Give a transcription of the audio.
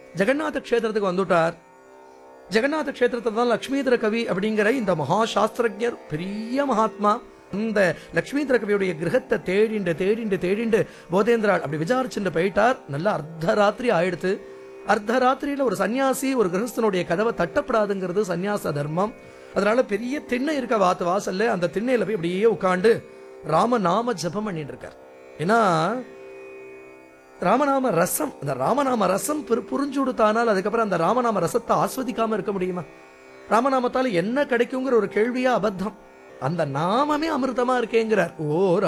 ஜெகநாத க்ஷேத்திரத்துக்கு வந்துட்டார் ஜெகநாத க்ஷேத்திரத்தை தான் லக்ஷ்மீதர கவி அப்படிங்கிற இந்த மகா சாஸ்திரஜர் பெரிய மகாத்மா இந்த லக்ஷ்மீதர கவியுடைய கிரகத்தை தேடிண்டு தேடிண்டு தேடிண்டு போதேந்திராள் அப்படி விசாரிச்சுட்டு போயிட்டார் நல்ல அர்த்தராத்திரி ஆயிடுத்து அர்த்தராத்திரியில ஒரு சன்னியாசி ஒரு கிரகஸ்தனுடைய கதவை தட்டப்படாதுங்கிறது சன்னியாச தர்மம் அதனால பெரிய திண்ணை இருக்க வாத்து வாசல்ல அந்த திண்ணையில போய் அப்படியே உட்காந்து ராமநாம ஜபம் பண்ணிட்டு இருக்கார் ஏன்னா ராமநாம ரசம் அந்த ராமநாம ரசம் புரி- புரிஞ்சு கொடுத்தானால் அதுக்கப்புறம் அந்த ராமநாம ரசத்தை ஆஸ்வதிக்காம இருக்க முடியுமா ராமநாமத்தால என்ன கிடைக்குங்கிற ஒரு கேள்வியா அபத்தம் அந்த நாமமே அமிர்தமா இருக்கேங்கிறார் ஓ